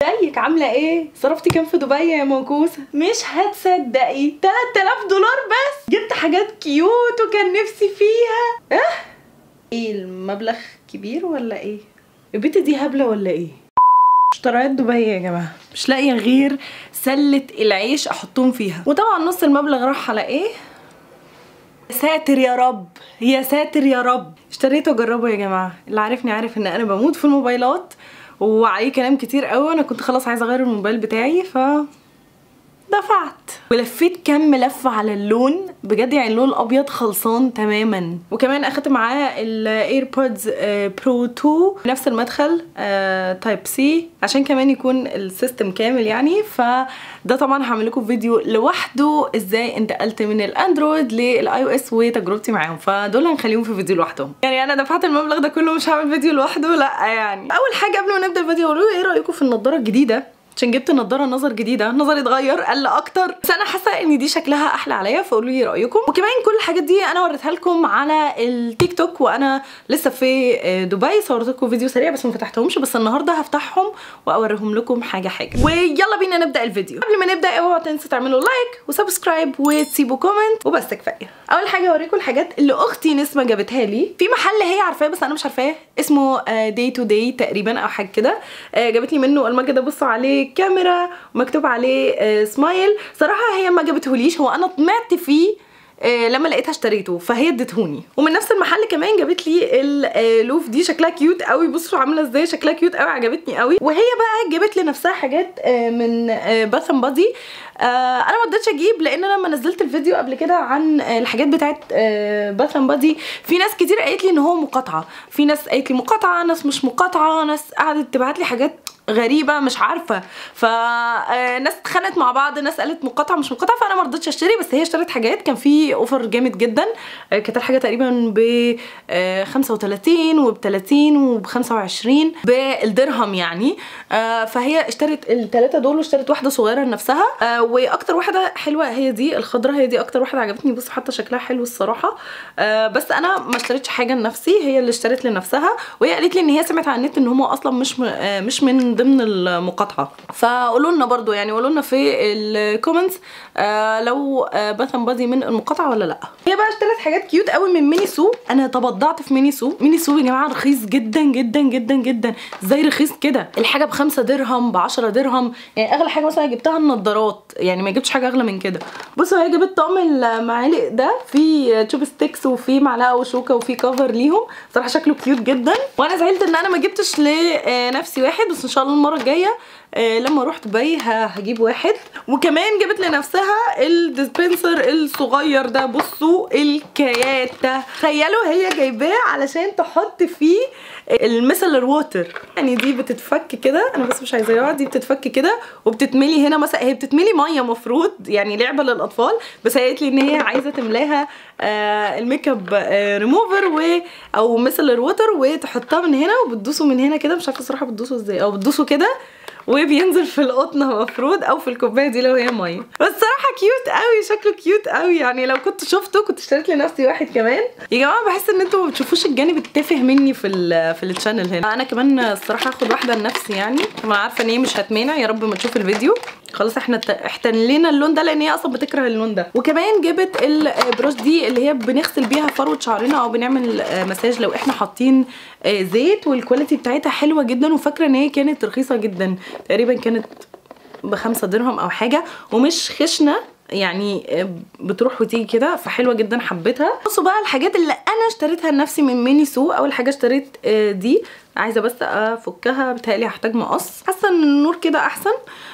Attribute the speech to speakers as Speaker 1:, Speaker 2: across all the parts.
Speaker 1: ازيك عامله ايه صرفتي كام في دبي يا موكوسه مش هتصدقي 3000 دولار بس جبت حاجات كيوت وكان نفسي فيها اه ايه المبلغ كبير ولا ايه البيت دي هبله ولا ايه اشتريت دبي يا جماعه مش لاقيه غير سله العيش احطهم فيها وطبعا نص المبلغ راح على ايه يا ساتر يا رب يا ساتر يا رب اشتريته اجربه يا جماعه اللي عارفني عارف ان انا بموت في الموبايلات وعليه كلام كتير قوي وانا كنت خلاص عايزه اغير الموبايل بتاعي ف دفعت ولفيت كام لفه على اللون بجد يعني اللون الابيض خلصان تماما وكمان اخدت معاه الايربودز برو 2 نفس المدخل تايب سي عشان كمان يكون السيستم كامل يعني فده طبعا هعمل لكم فيديو لوحده ازاي انتقلت من الاندرويد للاي او اس وتجربتي معاهم فدول هنخليهم في فيديو لوحدهم يعني انا دفعت المبلغ ده كله مش هعمل فيديو لوحده لا يعني اول حاجه قبل ما نبدا الفيديو قولوا ايه رايكم في النضاره الجديده عشان جبت نضاره نظر جديده نظري اتغير قل اكتر بس انا حاسه ان دي شكلها احلى عليا فقولوا لي رايكم وكمان كل الحاجات دي انا وريتها لكم على التيك توك وانا لسه في دبي صورت لكم فيديو سريع بس ما فتحتهمش بس النهارده هفتحهم واوريهم لكم حاجه حاجه ويلا بينا نبدا الفيديو قبل ما نبدا اوعوا تنسوا تعملوا لايك وسبسكرايب وتسيبوا كومنت وبس كفايه اول حاجه اوريكم الحاجات اللي اختي نسمه جابتها لي في محل هي عارفاه بس انا مش عارفاه اسمه داي تو داي تقريبا او حاجه كده جابت لي منه المج ده بصوا عليه كاميرا ومكتوب عليه سمايل صراحه هي ما جابتهوليش هو انا طمعت فيه آه لما لقيتها اشتريته فهي ادتهوني ومن نفس المحل كمان جابت لي اللوف دي شكلها كيوت قوي بصوا عامله ازاي شكلها كيوت قوي عجبتني قوي وهي بقى جابت لنفسها حاجات آه من باث اند بادي انا ما رضيتش اجيب لان انا لما نزلت الفيديو قبل كده عن الحاجات بتاعت باث اند بادي في ناس كتير قالت لي ان هو مقاطعه في ناس قالت لي مقاطعه ناس مش مقاطعه ناس قعدت تبعت لي حاجات غريبه مش عارفه فناس اتخانقت مع بعض ناس قالت مقاطعه مش مقاطعه فانا ما رضيتش اشتري بس هي اشترت حاجات كان في اوفر جامد جدا كانت الحاجه تقريبا ب 35 وب 30 وب 25 بالدرهم يعني فهي اشترت الثلاثه دول واشترت واحده صغيره لنفسها واكتر واحده حلوه هي دي الخضراء هي دي اكتر واحده عجبتني بصوا حتى شكلها حلو الصراحه بس انا ما اشتريتش حاجه لنفسي هي اللي اشترت لنفسها وهي قالت لي ان هي سمعت على النت ان هم اصلا مش مش من ضمن المقاطعه فقولوا لنا برده يعني قولوا لنا في الكومنتس آه لو آه باث اند بادي من المقاطعه ولا لا هي بقى اشترت حاجات كيوت قوي من ميني سو انا تبضعت في ميني سو ميني سو يا جماعه رخيص جدا جدا جدا جدا ازاي رخيص كده الحاجه بخمسة درهم ب 10 درهم يعني اغلى حاجه مثلا جبتها النضارات يعني ما جبتش حاجه اغلى من كده بصوا هي جابت طقم المعالق ده في تشوب ستيكس وفي معلقه وشوكه وفي كفر ليهم صراحه شكله كيوت جدا وانا زعلت ان انا ما جبتش لنفسي واحد بس ان شاء الله المره الجايه آه لما اروح دبي هجيب واحد وكمان جابت لنفسها الديسبنسر الصغير ده بصوا الكيات ده تخيلوا هي جايباه علشان تحط فيه الميسلر ووتر يعني دي بتتفك كده انا بس مش عايزه يقعد دي بتتفك كده وبتتملي هنا مثلا هي بتتملي ميه مفروض يعني لعبه للاطفال بس هي قالت لي ان هي عايزه تملاها آه الميك اب آه ريموفر و او ميسلر ووتر وتحطها من هنا وبتدوسوا من هنا كده مش عارفه الصراحه بتدوسوا ازاي او بتدوسوا كده وبينزل في القطنه مفروض او في الكوبايه دي لو هي ميه بس صراحه كيوت قوي شكله كيوت قوي يعني لو كنت شفته كنت اشتريت لنفسي واحد كمان يا جماعه بحس ان انتوا ما بتشوفوش الجانب التافه مني في ال في التشانل هنا انا كمان الصراحه هاخد واحده لنفسي يعني انا عارفه ان هي مش هتمانع يا رب ما تشوف الفيديو خلاص احنا احتلينا اللون ده لان هي اصلا بتكره اللون ده وكمان جابت البروش دي اللي هي بنغسل بيها فروه شعرنا او بنعمل مساج لو احنا حاطين زيت والكواليتي بتاعتها حلوه جدا وفاكره ان هي كانت رخيصه جدا تقريبا كانت بخمسة درهم او حاجه ومش خشنه يعني بتروح وتيجي كده فحلوه جدا حبيتها بصوا بقى الحاجات اللي انا اشتريتها لنفسي من ميني سو اول حاجه اشتريت دي عايزه بس افكها بتهيألي هحتاج مقص حاسه ان النور كده احسن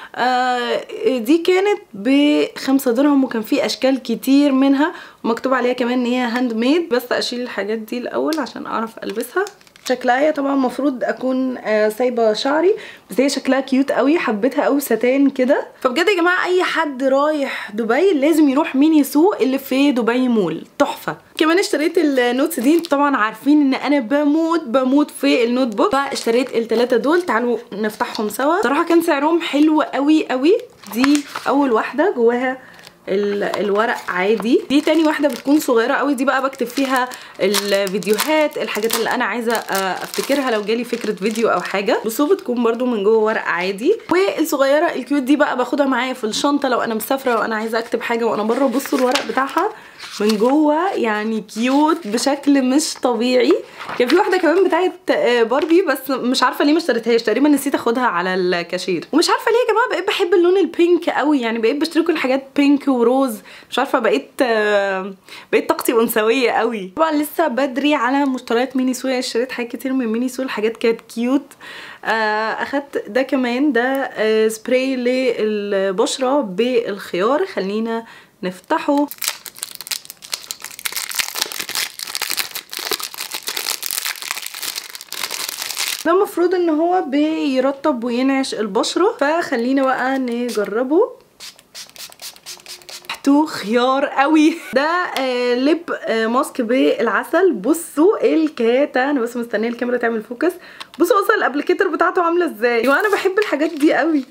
Speaker 1: آه دي كانت بخمسة درهم وكان في اشكال كتير منها ومكتوب عليها كمان ان هي هاند ميد بس اشيل الحاجات دي الاول عشان اعرف البسها شكلها هي طبعا المفروض اكون آه سايبه شعري بس هي شكلها كيوت قوي حبيتها قوي ستان كده فبجد يا جماعه اي حد رايح دبي لازم يروح ميني سو اللي في دبي مول تحفه كمان اشتريت النوتس دي انتوا طبعا عارفين ان انا بموت بموت في النوت بوك فاشتريت الثلاثه دول تعالوا نفتحهم سوا صراحه كان سعرهم حلو قوي قوي دي اول واحده جواها ال- الورق عادي دي تاني واحده بتكون صغيره قوي دي بقى بكتب فيها الفيديوهات الحاجات اللي انا عايزه آه، افتكرها لو جالي فكره فيديو او حاجه بصوا بتكون برده من جوه ورق عادي والصغيره الكيوت دي بقى باخدها معايا في الشنطه لو انا مسافره وانا عايزه اكتب حاجه وانا بره بصوا الورق بتاعها من جوه يعني كيوت بشكل مش طبيعي كان في واحده كمان بتاعت آه، باربي بس مش عارفه ليه ما اشتريتهاش تقريبا نسيت اخدها على الكاشير ومش عارفه ليه يا جماعه بقيت بحب اللون البينك قوي يعني بقيت بشتري كل الحاجات بينك وروز مش عارفه بقيت آه، بقيت طاقتي انثويه قوي طبعا لسه بدري على مشتريات ميني سو يعني اشتريت حاجات كتير من ميني سو الحاجات كانت كيوت آه، اخدت ده كمان ده آه، سبراي للبشره بالخيار خلينا نفتحه ده المفروض ان هو بيرطب وينعش البشره فخلينا بقى نجربه ريحته خيار قوي ده آه ليب آه ماسك بالعسل بصوا الكاتا انا بس مستنيه الكاميرا تعمل فوكس بصوا اصلا الابليكيتر بتاعته عامله ازاي وانا بحب الحاجات دي قوي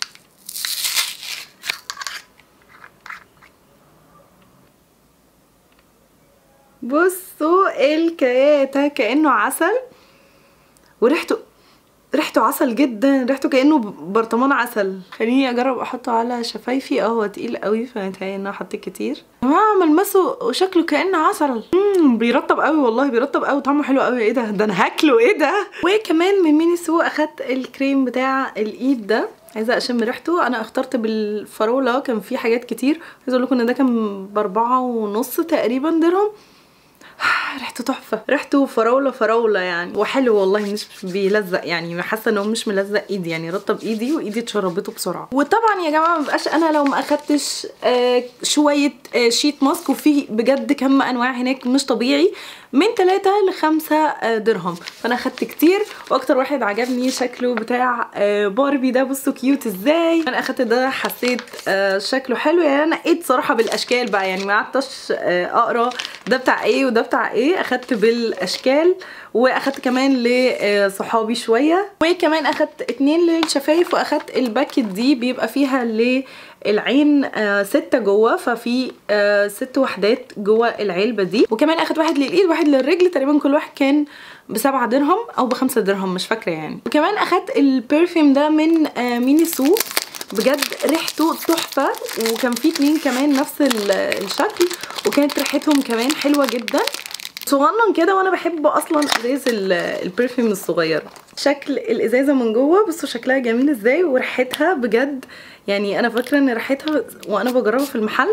Speaker 1: بصوا الكاتا كانه عسل وريحته ريحته عسل جدا ريحته كانه برطمان عسل خليني اجرب احطه على شفايفي اه هو تقيل قوي فمتهيألي ان انا حطيت كتير يا جماعه ملمسه وشكله كانه عسل امم بيرطب قوي والله بيرطب قوي طعمه حلو قوي ايه ده ده انا هاكله ايه ده وكمان من ميني سو اخدت الكريم بتاع الايد ده عايزه اشم ريحته انا اخترت بالفراوله كان في حاجات كتير عايزه اقول لكم ان ده كان باربعة ونص تقريبا درهم ريحته تحفه ريحته فراوله فراوله يعني وحلو والله مش بيلزق يعني حاسه ان هو مش ملزق ايدي يعني رطب ايدي وايدي اتشربته بسرعه وطبعا يا جماعه ما بقاش انا لو ما اخدتش آه شويه آه شيت ماسك وفي بجد كم انواع هناك مش طبيعي من 3 ل 5 درهم فانا اخدت كتير واكتر واحد عجبني شكله بتاع آه باربي ده بصوا كيوت ازاي انا اخدت ده حسيت آه شكله حلو يعني انا نقيت صراحه بالاشكال بقى يعني ما قعدتش آه اقرا ده بتاع ايه وده بتاع ايه اخدت بالاشكال واخدت كمان لصحابي شويه وكمان اخدت اتنين للشفايف واخدت الباكت دي بيبقى فيها للعين آه ستة جوه ففي آه ست وحدات جوه العلبة دي وكمان اخدت واحد للايد واحد للرجل تقريبا كل واحد كان بسبعة درهم او بخمسة درهم مش فاكرة يعني وكمان اخدت البرفيوم ده من آه ميني سو بجد ريحته تحفة وكان في اتنين كمان نفس الشكل وكانت ريحتهم كمان حلوة جدا صغنن كده وانا بحب اصلا ازاز البرفيوم الصغيره شكل الازازه من جوه بصوا شكلها جميل ازاي وريحتها بجد يعني انا فاكره ان ريحتها وانا بجربها في المحل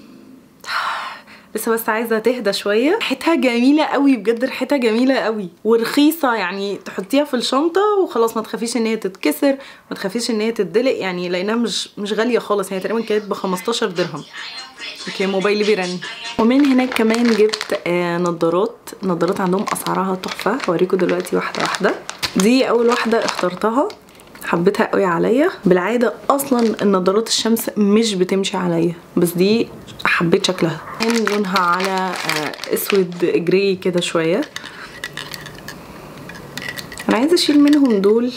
Speaker 1: لسه بس عايزه تهدى شويه ريحتها جميله قوي بجد ريحتها جميله قوي ورخيصه يعني تحطيها في الشنطه وخلاص ما تخافيش ان هي تتكسر ما تخافيش ان هي تتدلق يعني لانها مش مش غاليه خالص هي تقريبا كانت ب 15 درهم اوكي موبايلي بيرن ومن هناك كمان جبت آه نظارات نظارات عندهم اسعارها تحفه هوريكم دلوقتي واحده واحده دي اول واحده اخترتها حبيتها قوي عليا بالعاده اصلا النظارات الشمس مش بتمشي عليا بس دي حبيت شكلها لونها على آه اسود جراي كده شويه انا عايزه اشيل منهم دول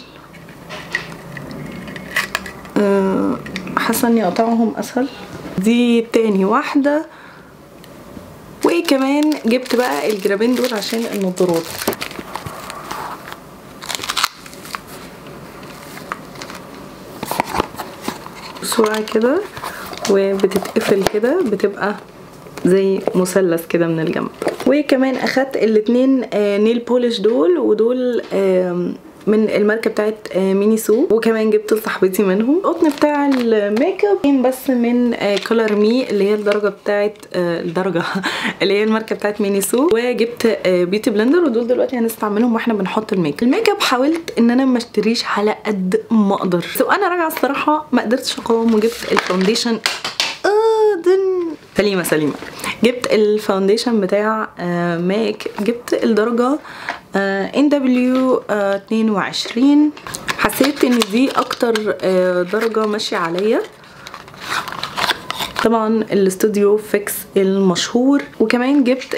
Speaker 1: أه حاسه اني اقطعهم اسهل دي تاني واحدة وكمان جبت بقى الجرابين دول عشان النضارات بسرعة كده وبتتقفل كده بتبقى زي مثلث كده من الجنب وكمان اخدت الاتنين نيل بولش دول ودول من الماركه بتاعت ميني سو وكمان جبت لصاحبتي منهم القطن بتاع الميك اب بس من كولر مي اللي هي الدرجه بتاعت الدرجه اللي هي الماركه بتاعت ميني سو وجبت بيوتي بلندر ودول دلوقتي هنستعملهم واحنا بنحط الميك اب الميك اب حاولت ان انا ما اشتريش على قد ما اقدر بس وانا راجعه الصراحه ما قدرتش اقاوم وجبت الفاونديشن سليمه سليمه جبت الفاونديشن بتاع ماك جبت الدرجه ان دبليو 22 حسيت ان دي اكتر درجه ماشيه عليا طبعا الاستوديو فيكس المشهور وكمان جبت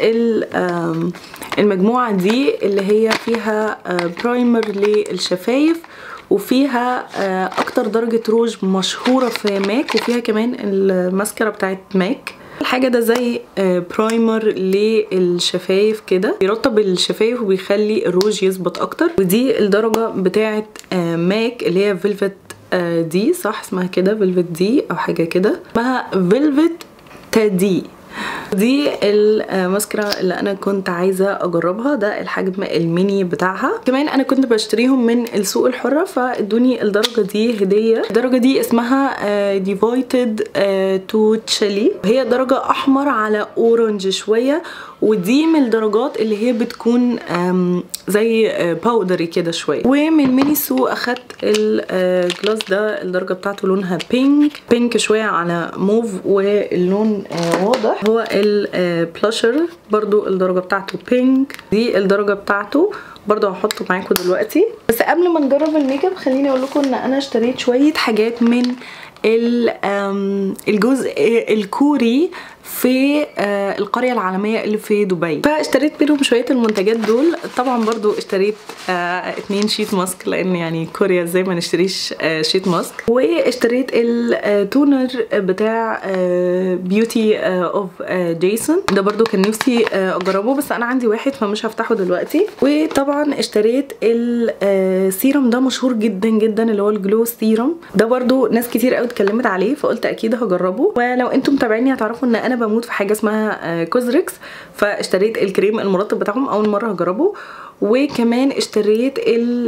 Speaker 1: المجموعه دي اللي هي فيها برايمر للشفايف وفيها آه، اكتر درجه روج مشهوره في ماك وفيها كمان الماسكارا بتاعت ماك الحاجة ده زي آه، برايمر للشفايف كده بيرطب الشفايف وبيخلي الروج يثبت اكتر ودي الدرجة بتاعت آه، ماك اللي هي فيلفت دي صح اسمها كده فيلفت دي او حاجة كده اسمها فيلفت تادي دي الماسكرا اللي انا كنت عايزه اجربها ده الحجم الميني بتاعها كمان انا كنت بشتريهم من السوق الحره فادوني الدرجه دي هديه الدرجه دي اسمها ديفايتد تو تشيلي هي درجه احمر على اورنج شويه ودي من الدرجات اللي هي بتكون آم، زي باودري كده شويه ومن ميني سو اخدت الجلاس ده الدرجه بتاعته لونها بينك بينك شويه على موف واللون آه، واضح هو البلاشر برضو الدرجه بتاعته بينك دي الدرجه بتاعته برضو هحطه معاكم دلوقتي بس قبل ما نجرب الميك اب خليني اقول لكم ان انا اشتريت شويه حاجات من ال- آم، الجزء الكوري في آه، القرية العالمية اللي في دبي فاشتريت منهم شوية المنتجات دول طبعا برضو اشتريت آه، اتنين شيت ماسك لان يعني كوريا زي ما نشتريش آه، شيت ماسك واشتريت التونر بتاع بيوتي اوف جيسون ده برضو كان نفسي آه، اجربه بس انا عندي واحد فمش هفتحه دلوقتي وطبعا اشتريت السيرم ده مشهور جدا جدا اللي هو الجلو سيرم ده برضو ناس كتير قوي اتكلمت عليه فقلت اكيد هجربه ولو انتم متابعيني هتعرفوا ان انا بموت في حاجه اسمها آه، كوزريكس فاشتريت الكريم المرطب بتاعهم اول مره هجربه وكمان اشتريت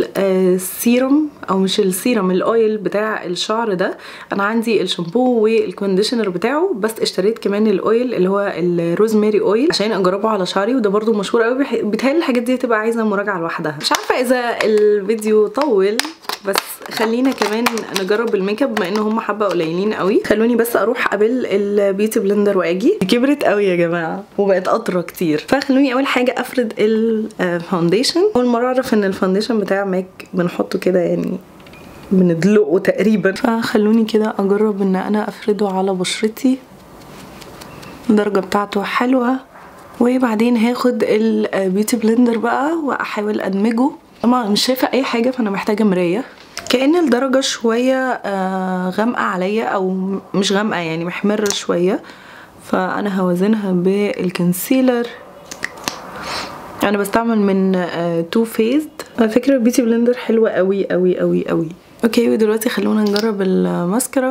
Speaker 1: السيرم او مش السيرم الاويل بتاع الشعر ده انا عندي الشامبو والكونديشنر بتاعه بس اشتريت كمان الاويل اللي هو الروزماري اويل عشان اجربه على شعري وده برضو مشهور قوي بح- بيتهيألي الحاجات دي هتبقى عايزه مراجعه لوحدها مش عارفه اذا الفيديو طول بس خلينا كمان نجرب الميك اب بما ان هم حبه قليلين قوي خلوني بس اروح قبل البيوتي بلندر واجي كبرت قوي يا جماعه وبقت قطره كتير فخلوني اول حاجه افرد الفاونديشن اول مره اعرف ان الفاونديشن بتاع ماك بنحطه كده يعني بندلقه تقريبا فخلوني كده اجرب ان انا افرده على بشرتي الدرجه بتاعته حلوه وبعدين هاخد البيوتي بلندر بقى واحاول ادمجه طبعا مش شايفه اي حاجه فانا محتاجه مرايه كأن الدرجة شوية آه، غامقة عليا أو مش غامقة يعني محمرة شوية فأنا هوازنها بالكونسيلر أنا بستعمل من تو فيزد على فكرة البيوتي بلندر حلوة قوي قوي قوي قوي اوكي ودلوقتي خلونا نجرب الماسكارا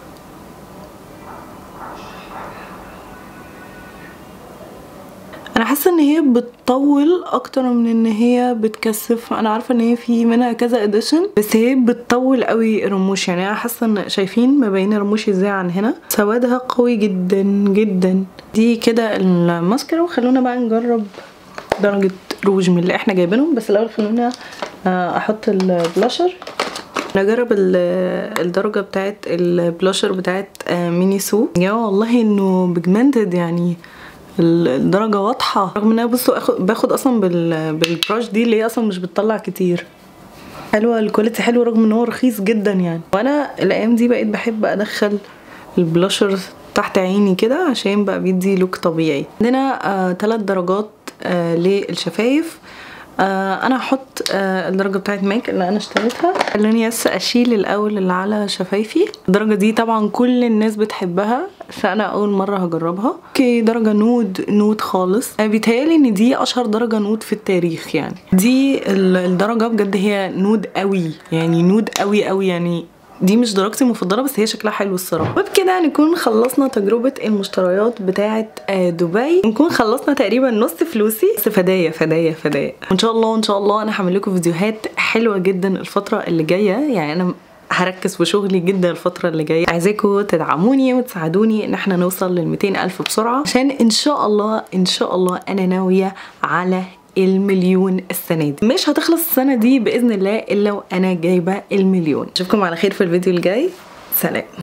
Speaker 1: انا حاسه ان هي بتطول اكتر من ان هي بتكثف انا عارفه ان هي في منها كذا اديشن بس هي بتطول قوي الرموش يعني انا حاسه ان شايفين مبين رموشي ازاي عن هنا سوادها قوي جدا جدا دي كده الماسكارا وخلونا بقى نجرب درجه روج من اللي احنا جايبينهم بس الاول خلونا آه، احط البلاشر نجرب ال- الدرجة بتاعت البلاشر بتاعت آه، ميني سو يا والله انه بيجمنتد يعني ال- الدرجة واضحة رغم ان انا بصوا آخد- باخد اصلا بال بالبراش دي اللي هي اصلا مش بتطلع كتير حلوة الكواليتي حلو رغم ان هو رخيص جدا يعني وانا الايام دي بقيت بحب ادخل البلاشر تحت عيني كده عشان بقى بيدي لوك طبيعي عندنا آه ثلاث درجات آه للشفايف آه انا هحط آه الدرجه بتاعت ماك اللي انا اشتريتها خلوني بس اشيل الاول اللي على شفايفي الدرجه دي طبعا كل الناس بتحبها فانا اول مره هجربها اوكي درجه نود نود خالص آه بيتهيالي ان دي اشهر درجه نود في التاريخ يعني دي ال- الدرجه بجد هي نود قوي يعني نود قوي قوي يعني دي مش درجتي المفضله بس هي شكلها حلو الصراحه وبكده نكون خلصنا تجربه المشتريات بتاعه آه، دبي ونكون خلصنا تقريبا نص فلوسي بس فدايا فدايا فدايا وان شاء الله ان شاء الله انا هعمل لكم فيديوهات حلوه جدا الفتره اللي جايه يعني انا هركز في شغلي جدا الفترة اللي جاية عايزاكم تدعموني وتساعدوني ان احنا نوصل لل 200 الف بسرعة عشان ان شاء الله ان شاء الله انا ناوية على المليون السنة دي مش هتخلص السنة دي بإذن الله إلا وأنا جايبة المليون أشوفكم على خير في الفيديو الجاي سلام